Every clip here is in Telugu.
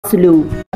వాసులు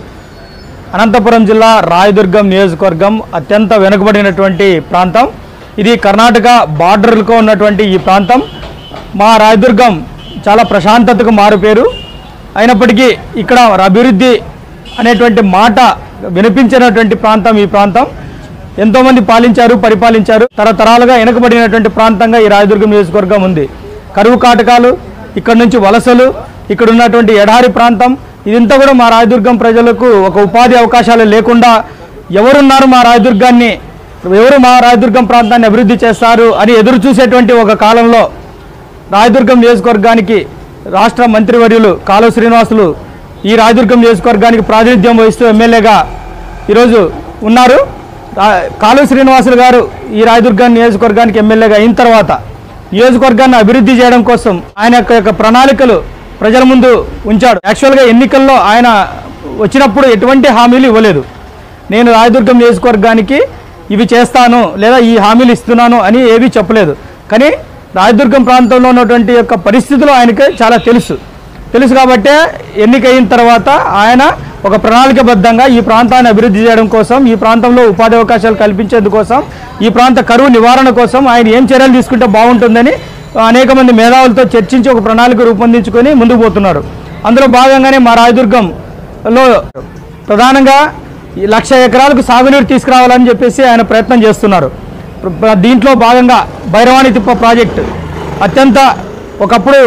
అనంతపురం జిల్లా రాయదుర్గం నియోజకవర్గం అత్యంత వెనుకబడినటువంటి ప్రాంతం ఇది కర్ణాటక బార్డర్లకు ఉన్నటువంటి ఈ ప్రాంతం మా రాయదుర్గం చాలా ప్రశాంతతకు మారుపేరు అయినప్పటికీ ఇక్కడ అభివృద్ధి అనేటువంటి మాట వినిపించినటువంటి ప్రాంతం ఈ ప్రాంతం ఎంతోమంది పాలించారు పరిపాలించారు తరతరాలుగా వెనుకబడినటువంటి ప్రాంతంగా ఈ రాయదుర్గం నియోజకవర్గం ఉంది కరువు కాటకాలు ఇక్కడ నుంచి వలసలు ఇక్కడ ఉన్నటువంటి ఎడారి ప్రాంతం ఇదంతా కూడా మా రాయదుర్గం ప్రజలకు ఒక ఉపాధి అవకాశాలు లేకుండా ఎవరున్నారు మా రాయదుర్గాన్ని ఎవరు మా రాయదుర్గం ప్రాంతాన్ని అభివృద్ధి చేస్తారు అని ఎదురు చూసేటువంటి ఒక కాలంలో రాయదుర్గం నియోజకవర్గానికి రాష్ట్ర మంత్రివర్యులు కాలువ శ్రీనివాసులు ఈ రాయదుర్గం నియోజకవర్గానికి ప్రాతినిధ్యం వహిస్తూ ఎమ్మెల్యేగా ఈరోజు ఉన్నారు రా- కాలువ శ్రీనివాసులు గారు ఈ రాయదుర్గం నియోజకవర్గానికి ఎమ్మెల్యేగా అయిన తర్వాత నియోజకవర్గాన్ని అభివృద్ధి చేయడం కోసం ఆయన యొక్క యొక్క ప్రణాళికలు ప్రజల ముందు ఉంచాడు యాక్చువల్గా ఎన్నికల్లో ఆయన వచ్చినప్పుడు ఎటువంటి హామీలు ఇవ్వలేదు నేను రాయదుర్గం నియోజకవర్గానికి ఇవి చేస్తాను లేదా ఈ హామీలు ఇస్తున్నాను అని ఏవీ చెప్పలేదు కానీ రాయదుర్గం ప్రాంతంలో ఉన్నటువంటి యొక్క పరిస్థితులు ఆయనకి చాలా తెలుసు తెలుసు కాబట్టే ఎన్నికయిన తర్వాత ఆయన ఒక ప్రణాళికబద్ధంగా ఈ ప్రాంతాన్ని అభివృద్ధి చేయడం కోసం ఈ ప్రాంతంలో ఉపాధి అవకాశాలు కల్పించేందుకోసం ఈ ప్రాంత కరువు నివారణ కోసం ఆయన ఏం చర్యలు తీసుకుంటే బాగుంటుందని అనేక మంది మేధావులతో చర్చించి ఒక ప్రణాళిక రూపొందించుకొని ముందుకు పోతున్నారు అందులో భాగంగానే మా రాయదుర్గంలో ప్రధానంగా ఈ లక్ష ఎకరాలకు సాగునీరు తీసుకురావాలని చెప్పేసి ఆయన ప్రయత్నం చేస్తున్నారు ప్ర- దీంట్లో భాగంగా భైరవాణి తిప్ప ప్రాజెక్ట్ అత్యంత ఒకప్పుడు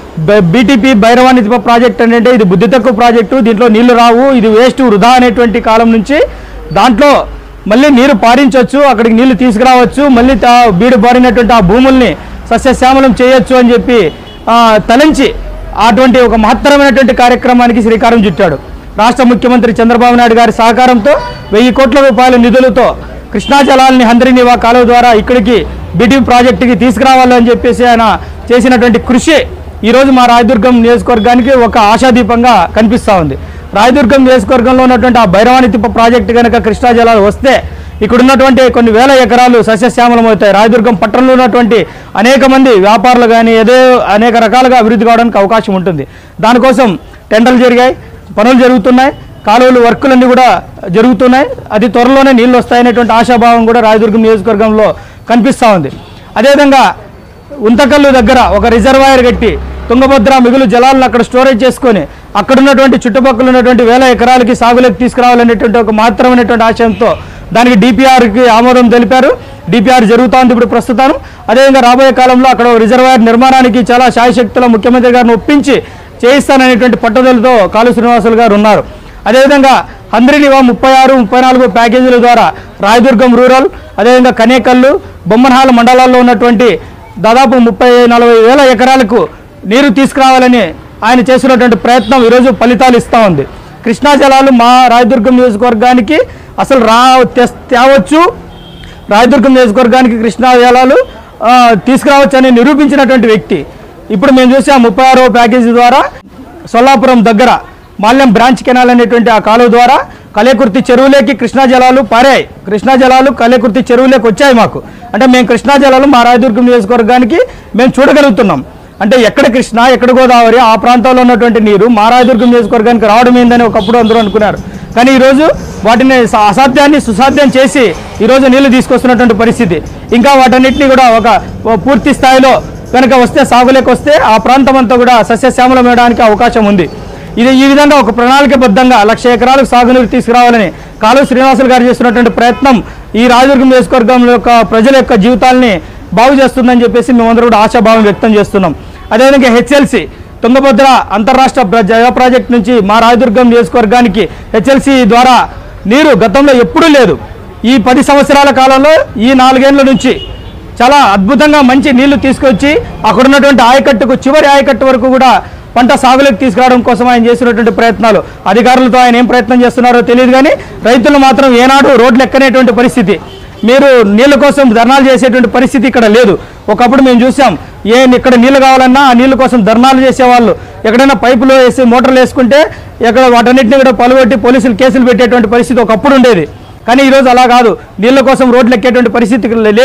బీటీపీ భైరవాణి తిప్ప ప్రాజెక్ట్ అంటే ఇది బుద్ధి తక్కువ ప్రాజెక్టు దీంట్లో నీళ్లు రావు ఇది వేస్ట్ వృధా అనేటువంటి కాలం నుంచి దాంట్లో మళ్ళీ నీరు పారించవచ్చు అక్కడికి నీళ్లు తీసుకురావచ్చు మళ్ళీ తా- బీడు బారినటువంటి ఆ భూముల్ని సస్యశ్యామలం చేయొచ్చు అని చెప్పి ఆ, తలంచి అటువంటి ఒక మహత్తరమైనటువంటి కార్యక్రమానికి శ్రీకారం చుట్టాడు రాష్ట్ర ముఖ్యమంత్రి చంద్రబాబు నాయుడు గారి సహకారంతో వెయ్యి కోట్ల రూపాయల నిధులతో కృష్ణా జలాల్ని హంద్రీనివా కాలువ ద్వారా ఇక్కడికి బిటి ప్రాజెక్టుకి తీసుకురావాలని చెప్పేసి ఆయన చేసినటువంటి కృషి ఈరోజు మా రాయదుర్గం నియోజకవర్గానికి ఒక ఆశాదీపంగా కనిపిస్తూ ఉంది రాయదుర్గం నియోజకవర్గంలో ఉన్నటువంటి ఆ భైరవాణి తిప్ప ప్రాజెక్టు కనుక కృష్ణా జలాలు వస్తే ఇక్కడ ఉన్నటువంటి కొన్ని వేల ఎకరాలు సస్యశ్యామలం అవుతాయి రాయదుర్గం పట్టణంలో ఉన్నటువంటి అనేక మంది వ్యాపారులు కానీ ఏదో అనేక రకాలుగా అభివృద్ధి కావడానికి అవకాశం ఉంటుంది దానికోసం టెండర్లు జరిగాయి పనులు జరుగుతున్నాయి కాలువలు వర్కులన్నీ కూడా జరుగుతున్నాయి అతి త్వరలోనే నీళ్ళు వస్తాయనేటువంటి ఆశాభావం కూడా రాయదుర్గం నియోజకవర్గంలో కనిపిస్తూ ఉంది అదేవిధంగా ఉంతకల్లు దగ్గర ఒక రిజర్వాయర్ కట్టి తుంగభద్ర మిగులు జలాలను అక్కడ స్టోరేజ్ చేసుకొని అక్కడ ఉన్నటువంటి చుట్టుపక్కల ఉన్నటువంటి వేల ఎకరాలకి సాగులోకి తీసుకురావాలనేటువంటి ఒక మాత్రమైనటువంటి ఆశయంతో దానికి డిపిఆర్కి ఆమోదం తెలిపారు డిపిఆర్ జరుగుతోంది ఇప్పుడు ప్రస్తుతం అదేవిధంగా రాబోయే కాలంలో అక్కడ ఒక రిజర్వాయర్ నిర్మాణానికి చాలా శాయశక్తుల ముఖ్యమంత్రి గారిని ఒప్పించి చేయిస్తాననేటువంటి పట్టుదలతో కాలు శ్రీనివాసులు గారు ఉన్నారు అదేవిధంగా హంద్రినివా ముప్పై ఆరు ముప్పై నాలుగు ప్యాకేజీల ద్వారా రాయదుర్గం రూరల్ అదేవిధంగా కనేకల్లు బొమ్మనహాల మండలాల్లో ఉన్నటువంటి దాదాపు ముప్పై నలభై వేల ఎకరాలకు నీరు తీసుకురావాలని ఆయన చేసినటువంటి ప్రయత్నం ఈరోజు ఫలితాలు ఇస్తూ ఉంది కృష్ణా జలాలు మా రాయదుర్గం నియోజకవర్గానికి అసలు రా తెస్- తేవచ్చు రాయదుర్గం నియోజకవర్గానికి కృష్ణా జలాలు ఆ, తీసుకురావచ్చని నిరూపించినటువంటి వ్యక్తి ఇప్పుడు మేము చూసాం ముప్పై ఆరో ప్యాకేజీ ద్వారా సొల్లాపురం దగ్గర మాల్యం బ్రాంచ్ కెనాల్ అనేటువంటి ఆ కాలువ ద్వారా కలేకుర్తి చెరువులేకి కృష్ణా జలాలు పారాయి కృష్ణా జలాలు కలేకుర్తి చెరువులేకి వచ్చాయి మాకు అంటే మేము కృష్ణా జలాలు మా రాయదుర్గం నియోజకవర్గానికి మేము చూడగలుగుతున్నాం అంటే ఎక్కడ కృష్ణ ఎక్కడ గోదావరి ఆ ప్రాంతంలో ఉన్నటువంటి నీరు మా రాయదుర్గం నియోజకవర్గానికి రావడం ఏందని ఒకప్పుడు అందరూ అనుకున్నారు కానీ ఈరోజు వాటిని స- అసాధ్యాన్ని సుసాధ్యం చేసి ఈరోజు నీళ్లు తీసుకొస్తున్నటువంటి పరిస్థితి ఇంకా వాటన్నిటిని కూడా ఒక ఓ పూర్తి స్థాయిలో కనుక వస్తే సాగులోకి వస్తే ఆ ప్రాంతం అంతా కూడా సస్యశ్యామలం వేయడానికి అవకాశం ఉంది ఇది ఈ విధంగా ఒక ప్రణాళికబద్ధంగా లక్ష ఎకరాలకు సాగునీరు తీసుకురావాలని కాలువ శ్రీనివాసులు గారు చేస్తున్నటువంటి ప్రయత్నం ఈ రాజదుర్గం నియోజకవర్గం యొక్క ప్రజల యొక్క జీవితాల్ని బాగు చేస్తుందని చెప్పేసి మేమందరూ కూడా ఆశాభావం వ్యక్తం చేస్తున్నాం అదేవిధంగా హెచ్ఎల్సి తుంగభద్ర అంతర్రాష్ట్ర ప్ర- జల ప్రాజెక్ట్ నుంచి మా రాయదుర్గం నియోజకవర్గానికి హెచ్ఎల్సి ద్వారా నీరు గతంలో ఎప్పుడూ లేదు ఈ పది సంవత్సరాల కాలంలో ఈ నాలుగేళ్ల నుంచి చాలా అద్భుతంగా మంచి నీళ్లు తీసుకొచ్చి అక్కడ ఉన్నటువంటి ఆయకట్టుకు చివరి ఆయకట్టు వరకు కూడా పంట సాగులోకి తీసుకురావడం కోసం ఆయన చేసినటువంటి ప్రయత్నాలు అధికారులతో ఆయన ఏం ప్రయత్నం చేస్తున్నారో తెలియదు కానీ రైతులు మాత్రం ఏనాడు రోడ్లు ఎక్కనేటువంటి పరిస్థితి మీరు నీళ్ళ కోసం ధర్నాలు చేసేటువంటి పరిస్థితి ఇక్కడ లేదు ఒకప్పుడు మేము చూసాం ఏ ఇక్కడ నీళ్ళు కావాలన్నా ఆ నీళ్ళ కోసం ధర్నాలు చేసేవాళ్ళు ఎక్కడైనా పైపులో వేసి మోటార్లు వేసుకుంటే ఎక్కడ వాటన్నిటిని కూడా పలుగొట్టి పోలీసులు కేసులు పెట్టేటువంటి పరిస్థితి ఒకప్పుడు ఉండేది కానీ ఈరోజు అలా కాదు నీళ్ళ కోసం రోడ్లు ఎక్కేటువంటి పరిస్థితి ఇక్కడ లేదు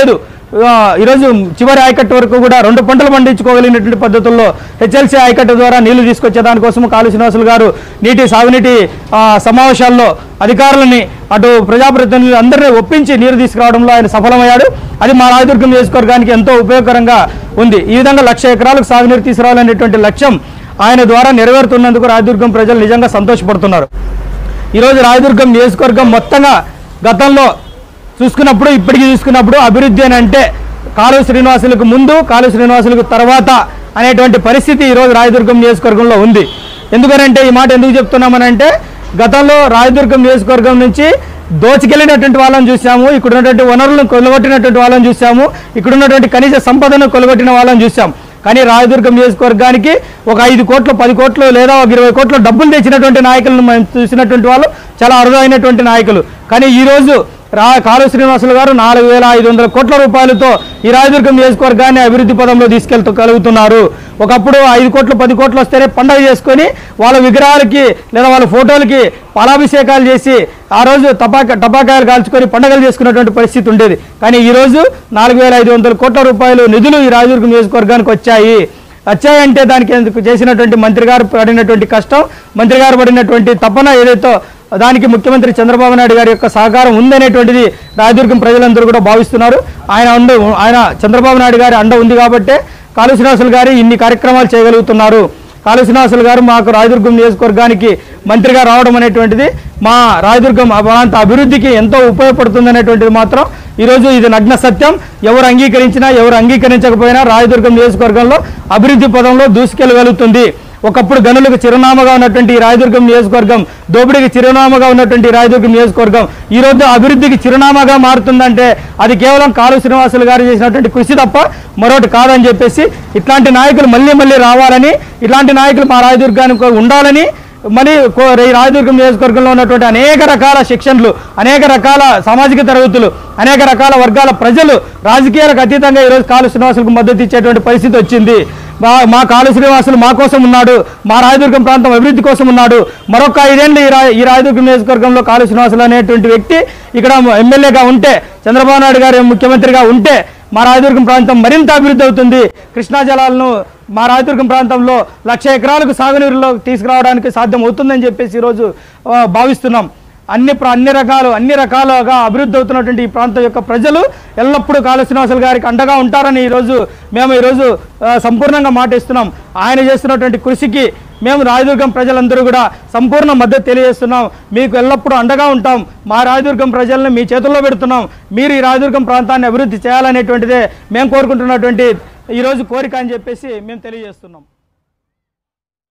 ఆ, ఈరోజు చివరి ఆయకట్టు వరకు కూడా రెండు పంటలు పండించుకోగలిగినటువంటి పద్ధతుల్లో హెచ్ఎల్సీ ఆయకట్టు ద్వారా నీళ్లు తీసుకొచ్చే దానికోసం కాళీ శ్రీనివాసులు గారు నీటి సాగునీటి ఆ, సమావేశాల్లో అధికారులని అటు ప్రజాప్రతినిధులు అందరినీ ఒప్పించి నీరు తీసుకురావడంలో ఆయన సఫలమయ్యాడు అది మా రాయదుర్గం నియోజకవర్గానికి ఎంతో ఉపయోగకరంగా ఉంది ఈ విధంగా లక్ష ఎకరాలకు సాగునీరు తీసుకురావాలనేటువంటి లక్ష్యం ఆయన ద్వారా నెరవేరుతున్నందుకు రాయదుర్గం ప్రజలు నిజంగా సంతోషపడుతున్నారు ఈరోజు రాయదుర్గం నియోజకవర్గం మొత్తంగా గతంలో చూసుకున్నప్పుడు ఇప్పటికీ చూసుకున్నప్పుడు అభివృద్ధి అని అంటే కాలువ శ్రీనివాసులకు ముందు కాలువ శ్రీనివాసులకు తర్వాత అనేటువంటి పరిస్థితి ఈరోజు రాయదుర్గం నియోజకవర్గంలో ఉంది ఎందుకనంటే ఈ మాట ఎందుకు చెప్తున్నామనంటే గతంలో రాయదుర్గం నియోజకవర్గం నుంచి దోచుకెళ్ళినటువంటి వాళ్ళని చూసాము ఇక్కడ ఉన్నటువంటి వనరులను కొలగొట్టినటువంటి వాళ్ళని చూసాము ఇక్కడ ఉన్నటువంటి కనీస సంపదను కొలగొట్టిన వాళ్ళని చూసాం కానీ రాయదుర్గం నియోజకవర్గానికి ఒక ఐదు కోట్లు పది కోట్లు లేదా ఒక ఇరవై కోట్ల డబ్బులు తెచ్చినటువంటి నాయకులను మనం చూసినటువంటి వాళ్ళు చాలా అరుదైనటువంటి నాయకులు కానీ ఈరోజు రా కాలు శ్రీనివాసులు గారు నాలుగు వేల ఐదు వందల కోట్ల రూపాయలతో ఈ రాయదుర్గం నియోజకవర్గాన్ని అభివృద్ధి పదంలో తీసుకెళ్తూ కలుగుతున్నారు ఒకప్పుడు ఐదు కోట్లు పది కోట్లు వస్తేనే పండగ చేసుకొని వాళ్ళ విగ్రహాలకి లేదా వాళ్ళ ఫోటోలకి పాలాభిషేకాలు చేసి ఆ రోజు టపాకా టపాకాయలు కాల్చుకొని పండగలు చేసుకున్నటువంటి పరిస్థితి ఉండేది కానీ ఈ రోజు నాలుగు వేల ఐదు వందల కోట్ల రూపాయలు నిధులు ఈ రాయదుర్గం నియోజకవర్గానికి వచ్చాయి వచ్చాయంటే దానికి ఎందుకు చేసినటువంటి మంత్రి గారు పడినటువంటి కష్టం మంత్రి గారు పడినటువంటి తపన ఏదైతే దానికి ముఖ్యమంత్రి చంద్రబాబు నాయుడు గారి యొక్క సహకారం ఉందనేటువంటిది రాయదుర్గం ప్రజలందరూ కూడా భావిస్తున్నారు ఆయన అండ ఆయన చంద్రబాబు నాయుడు గారి అండ ఉంది కాబట్టే కాళీ శ్రీనివాసులు గారు ఇన్ని కార్యక్రమాలు చేయగలుగుతున్నారు కాళీ శ్రీనివాసులు గారు మాకు రాయదుర్గం నియోజకవర్గానికి మంత్రిగా రావడం అనేటువంటిది మా రాయదుర్గం ఆ ప్రాంత అభివృద్ధికి ఎంతో ఉపయోగపడుతుంది అనేటువంటిది మాత్రం ఈరోజు ఇది నగ్న సత్యం ఎవరు అంగీకరించినా ఎవరు అంగీకరించకపోయినా రాయదుర్గం నియోజకవర్గంలో అభివృద్ధి పదంలో దూసుకెళ్ళగలుగుతుంది ఒకప్పుడు గనులకు చిరునామాగా ఉన్నటువంటి ఈ రాయదుర్గం నియోజకవర్గం దోపిడీకి చిరునామాగా ఉన్నటువంటి ఈ రాయదుర్గం నియోజకవర్గం ఈ రోజు అభివృద్ధికి చిరునామాగా మారుతుందంటే అది కేవలం కాలు శ్రీనివాసులు గారు చేసినటువంటి కృషి తప్ప మరొకటి కాదని చెప్పేసి ఇట్లాంటి నాయకులు మళ్ళీ మళ్ళీ రావాలని ఇట్లాంటి నాయకులు మా రాయదుర్గానికి ఉండాలని మరి కో- ఈ రాయదుర్గం నియోజకవర్గంలో ఉన్నటువంటి అనేక రకాల శిక్షణలు అనేక రకాల సామాజిక తరగతులు అనేక రకాల వర్గాల ప్రజలు రాజకీయాలకు అతీతంగా ఈరోజు కాలు శ్రీనివాసులకు మద్దతు ఇచ్చేటువంటి పరిస్థితి వచ్చింది మా మా కాలు శ్రీనివాసులు మా కోసం ఉన్నాడు మా రాయదుర్గం ప్రాంతం అభివృద్ధి కోసం ఉన్నాడు మరొక ఐదేళ్ళు ఈ రా ఈ రాయదుర్గం నియోజకవర్గంలో కాలు శ్రీనివాసులు అనేటువంటి వ్యక్తి ఇక్కడ ఎమ్మెల్యేగా ఉంటే చంద్రబాబు నాయుడు గారు ముఖ్యమంత్రిగా ఉంటే మా రాయదుర్గం ప్రాంతం మరింత అభివృద్ధి అవుతుంది కృష్ణా జలాలను మా రాయదుర్గం ప్రాంతంలో లక్ష ఎకరాలకు సాగునీరులో తీసుకురావడానికి సాధ్యం అవుతుందని చెప్పేసి ఈరోజు ఆ, భావిస్తున్నాం అన్ని ప్ర- అన్ని రకాలు అన్ని రకాలుగా అభివృద్ధి అవుతున్నటువంటి ఈ ప్రాంతం యొక్క ప్రజలు ఎల్లప్పుడూ కాళ శ్రీనివాసులు గారికి అండగా ఉంటారని ఈరోజు మేము ఈరోజు ఆ, సంపూర్ణంగా మాటిస్తున్నాం ఆయన చేస్తున్నటువంటి కృషికి మేము రాయదుర్గం ప్రజలందరూ కూడా సంపూర్ణ మద్దతు తెలియజేస్తున్నాం మీకు ఎల్లప్పుడూ అండగా ఉంటాం మా రాయదుర్గం ప్రజల్ని మీ చేతుల్లో పెడుతున్నాం మీరు ఈ రాయదుర్గం ప్రాంతాన్ని అభివృద్ధి చేయాలనేటువంటిదే మేము కోరుకుంటున్నటువంటి ఈరోజు కోరిక అని చెప్పేసి మేము తెలియజేస్తున్నాం